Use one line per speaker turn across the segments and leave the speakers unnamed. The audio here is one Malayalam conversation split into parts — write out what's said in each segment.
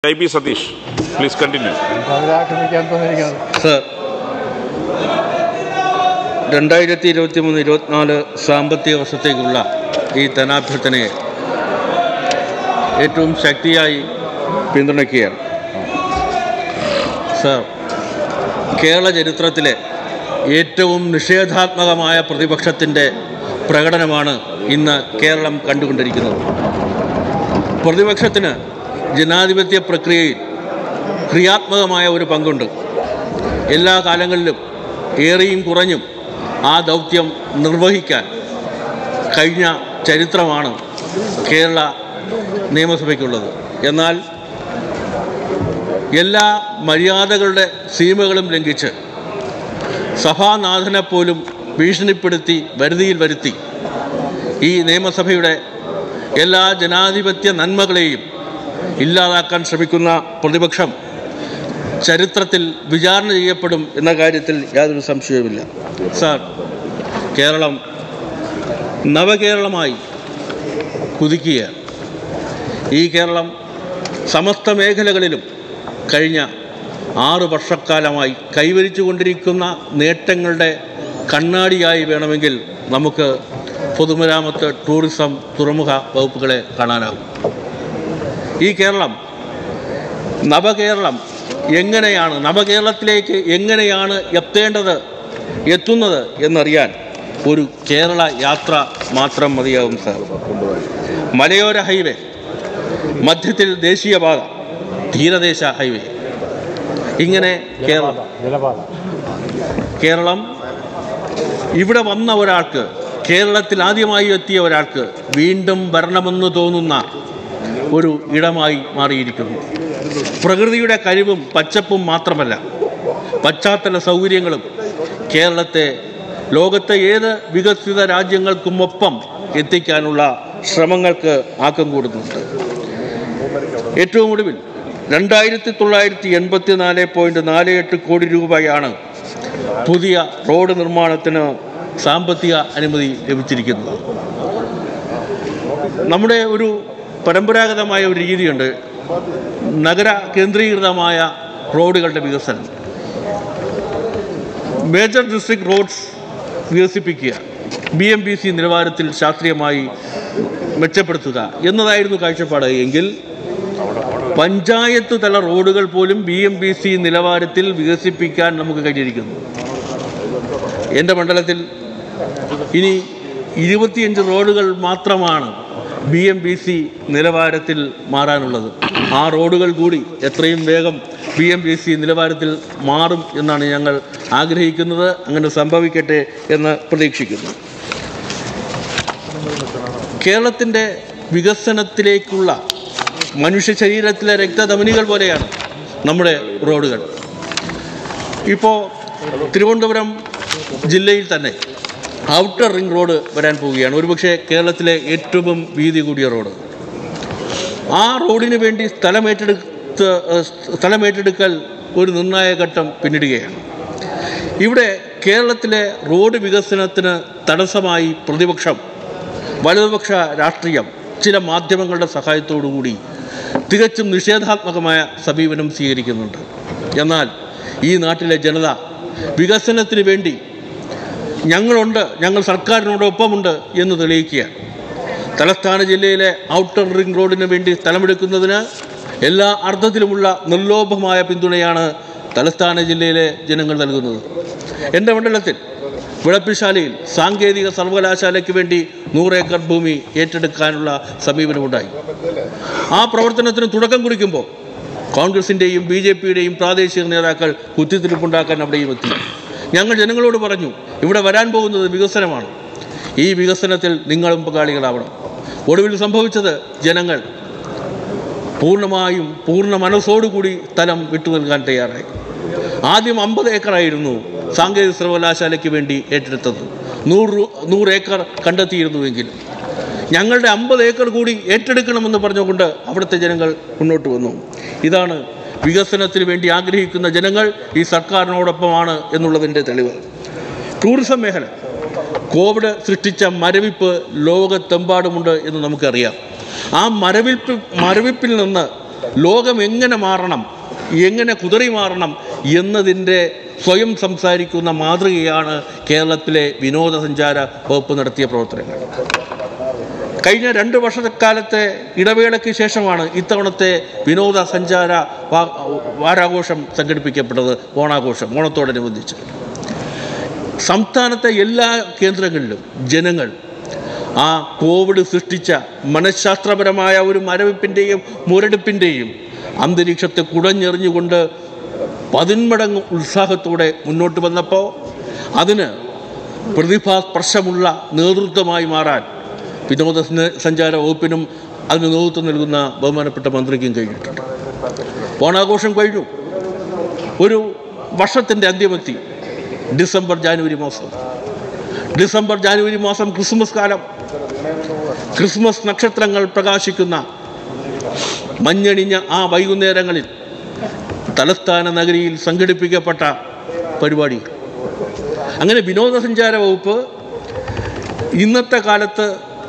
I P Satish please continue
അവരെ ആക്രമിക്കാൻ തോന്നിയിരിക്കുന്നത്
സർ രണ്ടായിരത്തി ഇരുപത്തി മൂന്ന് ഇരുപത്തിനാല് സാമ്പത്തിക വർഷത്തേക്കുള്ള ഈ ധനാഭ്യർത്ഥനയെ ഏറ്റവും ശക്തിയായി പിന്തുണയ്ക്കുകയാണ് സർ കേരള ചരിത്രത്തിലെ ഏറ്റവും നിഷേധാത്മകമായ പ്രതിപക്ഷത്തിൻ്റെ പ്രകടനമാണ് ഇന്ന് കേരളം കണ്ടുകൊണ്ടിരിക്കുന്നത് പ്രതിപക്ഷത്തിന് ജനാധിപത്യ പ്രക്രിയയിൽ ക്രിയാത്മകമായ ഒരു പങ്കുണ്ട് എല്ലാ കാലങ്ങളിലും ഏറെയും കുറഞ്ഞും ആ ദൗത്യം നിർവഹിക്കാൻ കഴിഞ്ഞ ചരിത്രമാണ് കേരള നിയമസഭയ്ക്കുള്ളത് എന്നാൽ എല്ലാ മര്യാദകളുടെ സീമകളും ലംഘിച്ച് സഭാനാഥനെ പോലും ഭീഷണിപ്പെടുത്തി വരുതിയിൽ വരുത്തി ഈ നിയമസഭയുടെ എല്ലാ ജനാധിപത്യ നന്മകളെയും ഇല്ലാതാക്കാൻ ശ്രമിക്കുന്ന പ്രതിപക്ഷം ചരിത്രത്തിൽ വിചാരണ ചെയ്യപ്പെടും എന്ന കാര്യത്തിൽ യാതൊരു സംശയവുമില്ല സാർ കേരളം നവകേരളമായി കുതിക്കുകയാണ് ഈ കേരളം സമസ്ത മേഖലകളിലും കഴിഞ്ഞ ആറ് വർഷക്കാലമായി കൈവരിച്ചു കൊണ്ടിരിക്കുന്ന നേട്ടങ്ങളുടെ കണ്ണാടിയായി വേണമെങ്കിൽ നമുക്ക് പൊതുമരാമത്ത് ടൂറിസം തുറമുഖ വകുപ്പുകളെ കാണാനാകും ഈ കേരളം നവകേരളം എങ്ങനെയാണ് നവകേരളത്തിലേക്ക് എങ്ങനെയാണ് എത്തേണ്ടത് എത്തുന്നത് എന്നറിയാൻ ഒരു കേരള യാത്ര മാത്രം മതിയാകും സാർ മലയോര ഹൈവേ മധ്യത്തിൽ ദേശീയപാത തീരദേശ ഹൈവേ ഇങ്ങനെ കേരളം
ജലപാത
കേരളം ഇവിടെ വന്ന ഒരാൾക്ക് കേരളത്തിൽ ആദ്യമായി എത്തിയ ഒരാൾക്ക് വീണ്ടും വരണമെന്ന് തോന്നുന്ന ഒരു ഇടമായി മാറിയിരിക്കുന്നു പ്രകൃതിയുടെ കഴിവും പച്ചപ്പും മാത്രമല്ല പശ്ചാത്തല സൗകര്യങ്ങളും കേരളത്തെ ലോകത്തെ ഏത് വികസിത രാജ്യങ്ങൾക്കുമൊപ്പം എത്തിക്കാനുള്ള ശ്രമങ്ങൾക്ക് ആക്കം കൂടുന്നുണ്ട് ഏറ്റവും ഒടുവിൽ രണ്ടായിരത്തി തൊള്ളായിരത്തി എൺപത്തി നാല് പോയിൻറ്റ് നാല് എട്ട് കോടി രൂപയാണ് പുതിയ റോഡ് നിർമ്മാണത്തിന് സാമ്പത്തിക അനുമതി ലഭിച്ചിരിക്കുന്നത് നമ്മുടെ ഒരു പരമ്പരാഗതമായ ഒരു രീതിയുണ്ട് നഗര കേന്ദ്രീകൃതമായ റോഡുകളുടെ വികസനം മേജർ ഡിസ്ട്രിക്ട് റോഡ്സ് വികസിപ്പിക്കുക ബി എം ബി സി നിലവാരത്തിൽ ശാസ്ത്രീയമായി മെച്ചപ്പെടുത്തുക എന്നതായിരുന്നു കാഴ്ചപ്പാട് എങ്കിൽ പഞ്ചായത്ത് തല റോഡുകൾ പോലും ബി എം ബി സി നിലവാരത്തിൽ വികസിപ്പിക്കാൻ നമുക്ക് കഴിഞ്ഞിരിക്കുന്നു എൻ്റെ മണ്ഡലത്തിൽ ഇനി ഇരുപത്തിയഞ്ച് റോഡുകൾ മാത്രമാണ് ബി എം ബി സി നിലവാരത്തിൽ മാറാനുള്ളത് ആ റോഡുകൾ കൂടി എത്രയും വേഗം ബി എം ബി സി നിലവാരത്തിൽ മാറും എന്നാണ് ഞങ്ങൾ ആഗ്രഹിക്കുന്നത് അങ്ങനെ സംഭവിക്കട്ടെ എന്ന് പ്രതീക്ഷിക്കുന്നു കേരളത്തിൻ്റെ വികസനത്തിലേക്കുള്ള മനുഷ്യ ശരീരത്തിലെ രക്തധമനികൾ പോലെയാണ് നമ്മുടെ റോഡുകൾ ഇപ്പോൾ തിരുവനന്തപുരം ജില്ലയിൽ തന്നെ ഔട്ടർ റിംഗ് റോഡ് വരാൻ പോവുകയാണ് ഒരുപക്ഷെ കേരളത്തിലെ ഏറ്റവും വീതി കൂടിയ റോഡ് ആ റോഡിന് വേണ്ടി സ്ഥലമേറ്റെടുത്ത് സ്ഥലമേറ്റെടുക്കൽ ഒരു നിർണായക ഘട്ടം പിന്നിടുകയാണ് ഇവിടെ കേരളത്തിലെ റോഡ് വികസനത്തിന് തടസ്സമായി പ്രതിപക്ഷം വലതുപക്ഷ രാഷ്ട്രീയം ചില മാധ്യമങ്ങളുടെ സഹായത്തോടു കൂടി തികച്ചും നിഷേധാത്മകമായ സമീപനം സ്വീകരിക്കുന്നുണ്ട് എന്നാൽ ഈ നാട്ടിലെ ജനത വികസനത്തിന് വേണ്ടി ഞങ്ങളുണ്ട് ഞങ്ങൾ സർക്കാരിനോടൊപ്പമുണ്ട് എന്ന് തെളിയിക്കുകയാണ് തലസ്ഥാന ജില്ലയിലെ ഔട്ടർ റിംഗ് റോഡിന് വേണ്ടി സ്ഥലമെടുക്കുന്നതിന് എല്ലാ അർത്ഥത്തിലുമുള്ള നിർലോഭമായ പിന്തുണയാണ് തലസ്ഥാന ജില്ലയിലെ ജനങ്ങൾ നൽകുന്നത് എൻ്റെ മണ്ഡലത്തിൽ വിളപ്പിശാലയിൽ സാങ്കേതിക സർവകലാശാലയ്ക്ക് വേണ്ടി നൂറ് ഏക്കർ ഭൂമി ഏറ്റെടുക്കാനുള്ള സമീപനമുണ്ടായി ആ പ്രവർത്തനത്തിന് തുടക്കം കുറിക്കുമ്പോൾ കോൺഗ്രസിൻ്റെയും ബി ജെ പിയുടെയും പ്രാദേശിക നേതാക്കൾ കുത്തിത്തിരിപ്പുണ്ടാക്കാൻ അവിടെയും എത്തി ഞങ്ങൾ ജനങ്ങളോട് പറഞ്ഞു ഇവിടെ വരാൻ പോകുന്നത് വികസനമാണ് ഈ വികസനത്തിൽ നിങ്ങളും പങ്കാളികളാവണം ഒടുവിൽ സംഭവിച്ചത് ജനങ്ങൾ പൂർണ്ണമായും പൂർണ്ണ മനസ്സോടുകൂടി സ്ഥലം വിട്ടു നൽകാൻ തയ്യാറായി ആദ്യം അമ്പത് ഏക്കറായിരുന്നു സാങ്കേതിക സർവകലാശാലയ്ക്ക് വേണ്ടി ഏറ്റെടുത്തത് നൂറ് രൂ- നൂറ് ഏക്കർ കണ്ടെത്തിയിരുന്നുവെങ്കിൽ ഞങ്ങളുടെ അമ്പത് ഏക്കർ കൂടി ഏറ്റെടുക്കണമെന്ന് പറഞ്ഞുകൊണ്ട് അവിടുത്തെ ജനങ്ങൾ മുന്നോട്ട് വന്നു ഇതാണ് വികസനത്തിന് വേണ്ടി ആഗ്രഹിക്കുന്ന ജനങ്ങൾ ഈ സർക്കാരിനോടൊപ്പമാണ് എന്നുള്ളതിൻ്റെ തെളിവ് ടൂറിസം മേഖല കോവിഡ് സൃഷ്ടിച്ച മരവിപ്പ് ലോകത്തെമ്പാടുമുണ്ട് എന്ന് നമുക്കറിയാം ആ മരവിപ്പ് മരവിപ്പിൽ നിന്ന് ലോകം എങ്ങനെ മാറണം എങ്ങനെ കുതറി മാറണം എന്നതിൻ്റെ സ്വയം സംസാരിക്കുന്ന മാതൃകയാണ് കേരളത്തിലെ വിനോദസഞ്ചാര വകുപ്പ് നടത്തിയ പ്രവർത്തനങ്ങൾ കഴിഞ്ഞ രണ്ട് വർഷക്കാലത്തെ ഇടവേളയ്ക്ക് ശേഷമാണ് ഇത്തവണത്തെ വിനോദസഞ്ചാര വാ- വാരാഘോഷം സംഘടിപ്പിക്കപ്പെട്ടത് ഓണാഘോഷം ഓണത്തോടനുബന്ധിച്ച് സംസ്ഥാനത്തെ എല്ലാ കേന്ദ്രങ്ങളിലും ജനങ്ങൾ ആ കോവിഡ് സൃഷ്ടിച്ച മനഃശാസ്ത്രപരമായ ഒരു മരവിപ്പിൻ്റെയും മുരടിപ്പിൻ്റെയും അന്തരീക്ഷത്തെ കുടഞ്ഞെറിഞ്ഞുകൊണ്ട് പതിന്മടങ്ങ് ഉത്സാഹത്തോടെ മുന്നോട്ട് വന്നപ്പോൾ അതിന് പ്രതിഭാസ്പർശമുള്ള നേതൃത്വമായി മാറാൻ വിനോദ സഞ്ച- സഞ്ചാര വകുപ്പിനും അതിന് നേതൃത്വം നൽകുന്ന ബഹുമാനപ്പെട്ട മന്ത്രിക്കും കഴിഞ്ഞിട്ടുണ്ട് ഓണാഘോഷം കഴിഞ്ഞു ഒരു വർഷത്തിൻ്റെ അന്ത്യമെത്തി ഡിസംബർ ജാനുവരി മാസം ഡിസംബർ ജാനുവരി മാസം ക്രിസ്മസ് കാലം ക്രിസ്മസ് നക്ഷത്രങ്ങൾ പ്രകാശിക്കുന്ന മഞ്ഞണിഞ്ഞ ആ വൈകുന്നേരങ്ങളിൽ തലസ്ഥാന നഗരിയിൽ സംഘടിപ്പിക്കപ്പെട്ട പരിപാടി അങ്ങനെ വിനോദസഞ്ചാര വകുപ്പ് ഇന്നത്തെ കാലത്ത്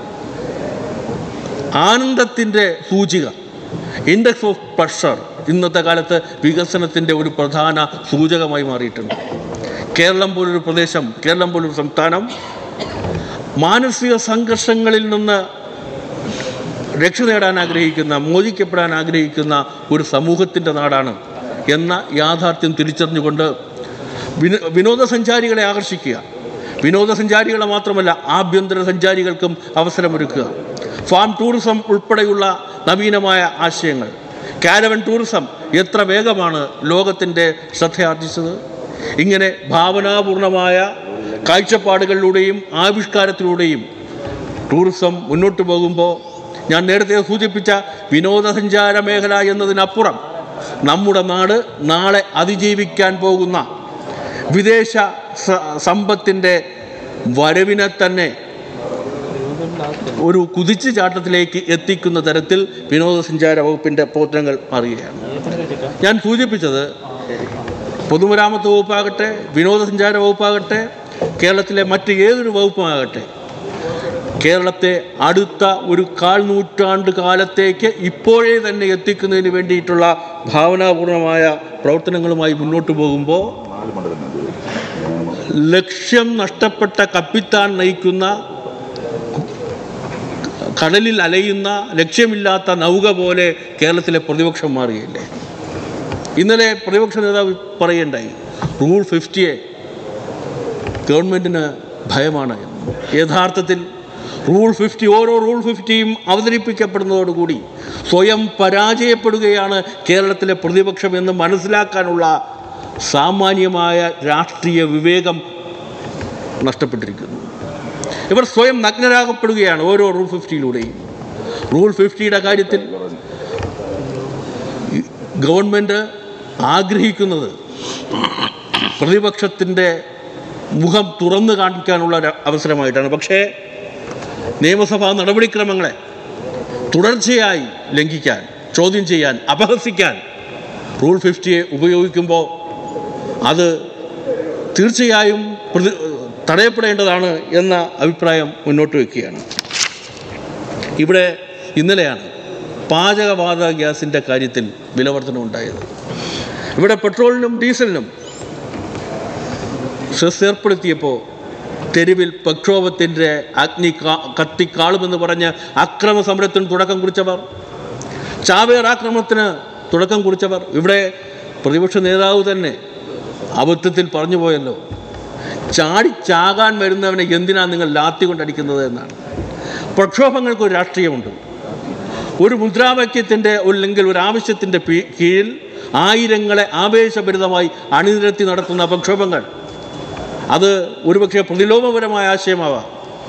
ആനന്ദത്തിൻ്റെ സൂചിക ഇൻഡെക്സ് ഓഫ് പ്രഷർ ഇന്നത്തെ കാലത്ത് വികസനത്തിൻ്റെ ഒരു പ്രധാന സൂചകമായി മാറിയിട്ടുണ്ട് കേരളം പോലൊരു പ്രദേശം കേരളം പോലൊരു സംസ്ഥാനം മാനസിക സംഘർഷങ്ങളിൽ നിന്ന് രക്ഷ നേടാൻ ആഗ്രഹിക്കുന്ന മോചിക്കപ്പെടാൻ ആഗ്രഹിക്കുന്ന ഒരു സമൂഹത്തിൻ്റെ നാടാണ് എന്ന യാഥാർത്ഥ്യം തിരിച്ചറിഞ്ഞുകൊണ്ട് വിനോ വിനോദസഞ്ചാരികളെ ആകർഷിക്കുക വിനോദസഞ്ചാരികളെ മാത്രമല്ല ആഭ്യന്തര സഞ്ചാരികൾക്കും അവസരമൊരുക്കുക ഫാം ടൂറിസം ഉൾപ്പെടെയുള്ള നവീനമായ ആശയങ്ങൾ കാരവൻ ടൂറിസം എത്ര വേഗമാണ് ലോകത്തിൻ്റെ ശ്രദ്ധയാർജിച്ചത് ഇങ്ങനെ ഭാവനാപൂർണമായ കാഴ്ചപ്പാടുകളിലൂടെയും ആവിഷ്കാരത്തിലൂടെയും ടൂറിസം മുന്നോട്ട് പോകുമ്പോൾ ഞാൻ നേരത്തെ സൂചിപ്പിച്ച വിനോദസഞ്ചാര മേഖല എന്നതിനപ്പുറം നമ്മുടെ നാട് നാളെ അതിജീവിക്കാൻ പോകുന്ന വിദേശ സ- സമ്പത്തിൻ്റെ വരവിനെ തന്നെ ഒരു കുതിച്ചു ചാട്ടത്തിലേക്ക് എത്തിക്കുന്ന തരത്തിൽ വിനോദസഞ്ചാര വകുപ്പിൻ്റെ പ്രവർത്തനങ്ങൾ മാറുകയാണ് ഞാൻ സൂചിപ്പിച്ചത് പൊതുമരാമത്ത് വകുപ്പാകട്ടെ വിനോദസഞ്ചാര വകുപ്പാകട്ടെ കേരളത്തിലെ മറ്റ് ഏതൊരു വകുപ്പുമാകട്ടെ കേരളത്തെ അടുത്ത ഒരു കാൽ നൂറ്റാണ്ട് കാലത്തേക്ക് ഇപ്പോഴേ തന്നെ എത്തിക്കുന്നതിന് വേണ്ടിയിട്ടുള്ള ഭാവനാപൂർണമായ പ്രവർത്തനങ്ങളുമായി മുന്നോട്ട് പോകുമ്പോൾ ലക്ഷ്യം നഷ്ടപ്പെട്ട കപ്പിത്താൻ നയിക്കുന്ന കടലിൽ അലയുന്ന ലക്ഷ്യമില്ലാത്ത നൗക പോലെ കേരളത്തിലെ പ്രതിപക്ഷം മാറുകയില്ലേ ഇന്നലെ പ്രതിപക്ഷ നേതാവ് പറയണ്ടായി റൂൾ ഫിഫ്റ്റിയെ ഗവൺമെൻറ്റിന് ഭയമാണ് എന്ന്. യഥാർത്ഥത്തിൽ റൂൾ ഫിഫ്റ്റി ഓരോ റൂൾ ഫിഫ്റ്റിയും അവതരിപ്പിക്കപ്പെടുന്നതോടുകൂടി സ്വയം പരാജയപ്പെടുകയാണ് കേരളത്തിലെ പ്രതിപക്ഷം എന്ന് മനസ്സിലാക്കാനുള്ള സാമാന്യമായ രാഷ്ട്രീയ വിവേകം നഷ്ടപ്പെട്ടിരിക്കുന്നു ഇവർ സ്വയം നഗ്നരാകപ്പെടുകയാണ് ഓരോ റൂൾ ഫിഫ്റ്റിയിലൂടെയും റൂൾ ഫിഫ്റ്റിയുടെ കാര്യത്തിൽ ഈ ഗവൺമെൻറ് ആഗ്രഹിക്കുന്നത് പ്രതിപക്ഷത്തിൻ്റെ മുഖം തുറന്നു കാണിക്കാനുള്ള ഒരു അവസരമായിട്ടാണ് പക്ഷേ നിയമസഭാ നടപടിക്രമങ്ങളെ തുടർച്ചയായി ലംഘിക്കാൻ ചോദ്യം ചെയ്യാൻ അപഹസിക്കാൻ റൂൾ ഫിഫ്റ്റിയെ ഉപയോഗിക്കുമ്പോൾ അത് തീർച്ചയായും പ്രതി തടയപ്പെടേണ്ടതാണ് എന്ന അഭിപ്രായം മുന്നോട്ട് വയ്ക്കുകയാണ് ഇവിടെ ഇന്നലെയാണ് പാചകവാതക ഗ്യാസിൻ്റെ കാര്യത്തിൽ വിലവർധന ഉണ്ടായത് ഇവിടെ പെട്രോളിനും ഡീസലിനും സെസ് ഏർപ്പെടുത്തിയപ്പോൾ തെരുവിൽ പ്രക്ഷോഭത്തിൻ്റെ അഗ്നി കാ- കത്തിക്കാളുമെന്ന് പറഞ്ഞ് അക്രമ സമരത്തിന് തുടക്കം കുറിച്ചവർ ചാവേർ ആക്രമണത്തിന് തുടക്കം കുറിച്ചവർ ഇവിടെ പ്രതിപക്ഷ നേതാവ് തന്നെ അബദ്ധത്തിൽ പറഞ്ഞു പോയല്ലോ ചാടി ചാകാൻ വരുന്നവനെ എന്തിനാണ് നിങ്ങൾ ലാത്തി കൊണ്ടടിക്കുന്നത് എന്നാണ് പ്രക്ഷോഭങ്ങൾക്ക് ഒരു രാഷ്ട്രീയമുണ്ട് ഒരു മുദ്രാവാക്യത്തിൻ്റെ അല്ലെങ്കിൽ ഒരു ആവശ്യത്തിൻ്റെ പി- കീഴിൽ ആയിരങ്ങളെ ആവേശഭരിതമായി അണിനിരത്തി നടത്തുന്ന പ്രക്ഷോഭങ്ങൾ അത് ഒരുപക്ഷെ പ്രതിലോമപരമായ ആശയമാവാം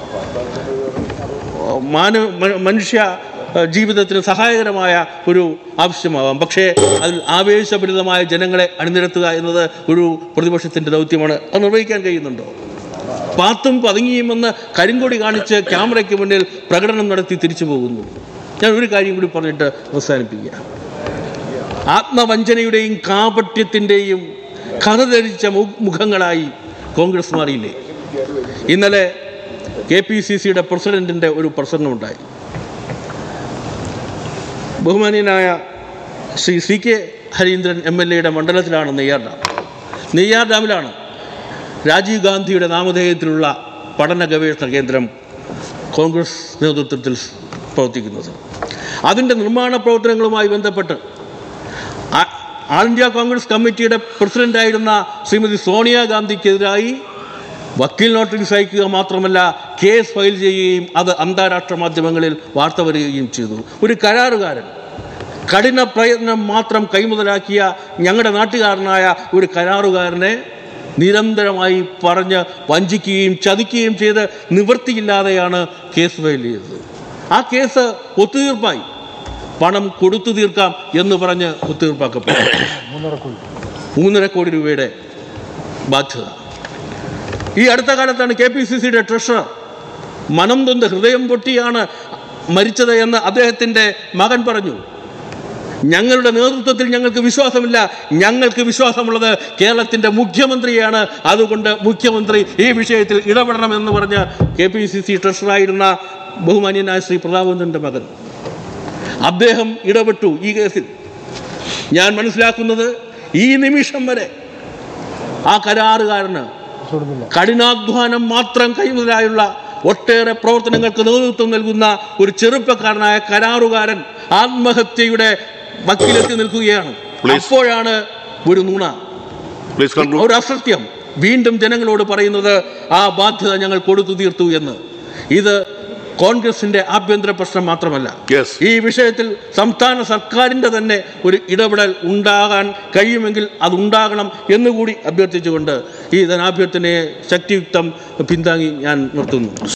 മാനവ മ- മനുഷ്യ ഏഹ്, ജീവിതത്തിന് സഹായകരമായ ഒരു ആവശ്യമാവാം പക്ഷേ അതിൽ ആവേശഭരിതമായ ജനങ്ങളെ അണിനിരത്തുക എന്നത് ഒരു പ്രതിപക്ഷത്തിൻ്റെ ദൗത്യമാണ് അത് നിർവഹിക്കാൻ കഴിയുന്നുണ്ടോ പാത്തും പതുങ്ങിയുമെന്ന് കരിങ്കൊടി കാണിച്ച് ക്യാമറയ്ക്ക് മുന്നിൽ പ്രകടനം നടത്തി തിരിച്ചു പോകുന്നു ഞാൻ ഒരു കാര്യം കൂടി പറഞ്ഞിട്ട് അവസാനിപ്പിക്കുക ആത്മവഞ്ചനയുടെയും കാപട്യത്തിൻ്റെയും കഥ ധരിച്ച മു- മുഖങ്ങളായി കോൺഗ്രസ് മാറിയില്ലേ ഇന്നലെ കെ പി സി സിയുടെ പ്രസിഡന്റിൻ്റെ ഒരു പ്രസംഗമുണ്ടായി ബഹുമാനീയനായ Shri C K Harindran M L എയുടെ മണ്ഡലത്തിലാണ് നെയ്യാർ ഡാം നെയ്യാർ ഡാമിലാണ് രാജീവ് ഗാന്ധിയുടെ നാമധേയത്തിലുള്ള പഠന ഗവേഷണ കേന്ദ്രം കോൺഗ്രസ് നേതൃത്വത്തിൽ പ്രവർത്തിക്കുന്നത് അതിൻ്റെ നിർമ്മാണ പ്രവർത്തനങ്ങളുമായി ബന്ധപ്പെട്ട് ആ- ആൾ ഇന്ത്യ കോൺഗ്രസ് കമ്മിറ്റിയുടെ പ്രസിഡൻ്റായിരുന്ന ശ്രീമതി സോണിയാഗാന്ധിക്കെതിരായി വക്കീൽ നോട്ടീസ് അയക്കുക മാത്രമല്ല കേസ് ഫയൽ ചെയ്യുകയും അത് അന്താരാഷ്ട്ര മാധ്യമങ്ങളിൽ വാർത്ത വരികയും ചെയ്തു ഒരു കരാറുകാരൻ കഠിന പ്രയത്നം മാത്രം കൈമുതലാക്കിയ ഞങ്ങളുടെ നാട്ടുകാരനായ ഒരു കരാറുകാരനെ നിരന്തരമായി പറഞ്ഞ് വഞ്ചിക്കുകയും ചതിക്കുകയും ചെയ്ത് നിവൃത്തിയില്ലാതെയാണ് കേസ് ഫയൽ ചെയ്തത് ആ കേസ് ഒത്തുതീർപ്പായി പണം കൊടുത്തു തീർക്കാം എന്ന് പറഞ്ഞ് ഒത്തുതീർപ്പാക്കപ്പെട്ടു
മൂന്നര കോടി
മൂന്നര കോടി രൂപയുടെ ബാധ്യത ഈ അടുത്ത കാലത്താണ് കെ പി സി സിയുടെ ട്രഷറർ മനം തൊന്ന് ഹൃദയം പൊട്ടിയാണ് മരിച്ചത് എന്ന് അദ്ദേഹത്തിൻ്റെ മകൻ പറഞ്ഞു ഞങ്ങളുടെ നേതൃത്വത്തിൽ ഞങ്ങൾക്ക് വിശ്വാസമില്ല ഞങ്ങൾക്ക് വിശ്വാസമുള്ളത് കേരളത്തിൻ്റെ മുഖ്യമന്ത്രിയാണ് അതുകൊണ്ട് മുഖ്യമന്ത്രി ഈ വിഷയത്തിൽ ഇടപെടണമെന്ന് പറഞ്ഞ് കെ പി സി സി ട്രഷറായിരുന്ന ബഹുമാന്യനായ ശ്രീ പ്രതാപചന്ദ്രൻ്റെ മകൻ അദ്ദേഹം ഇടപെട്ടു ഈ കേസിൽ ഞാൻ മനസ്സിലാക്കുന്നത് ഈ നിമിഷം വരെ ആ കരാറുകാരന്
കൊടുക്കില്ല
കഠിനാധ്വാനം മാത്രം കൈമുതലായുള്ള ഒട്ടേറെ പ്രവർത്തനങ്ങൾക്ക് നേതൃത്വം നൽകുന്ന ഒരു ചെറുപ്പക്കാരനായ കരാറുകാരൻ ആത്മഹത്യയുടെ വക്കിലെത്തി നിൽക്കുകയാണ്
Please.
അപ്പോഴാണ് ഒരു നുണ
Please conclude.
ഒരു അസത്യം വീണ്ടും ജനങ്ങളോട് പറയുന്നത് ആ ബാധ്യത ഞങ്ങൾ കൊടുത്തു തീർത്തു എന്ന് ഇത് കോൺഗ്രസിന്റെ ആഭ്യന്തര പ്രശ്നം മാത്രമല്ല
Yes.
ഈ വിഷയത്തിൽ സംസ്ഥാന സർക്കാരിന്റെ തന്നെ ഒരു ഇടപെടൽ ഉണ്ടാകാൻ കഴിയുമെങ്കിൽ അത് ഉണ്ടാകണം എന്നുകൂടി അഭ്യർത്ഥിച്ചുകൊണ്ട് ഈ ധനാഭ്യർത്ഥനയെ ശക്തിയുക്തം പിന്താങ്ങി ഞാൻ നിർത്തുന്നു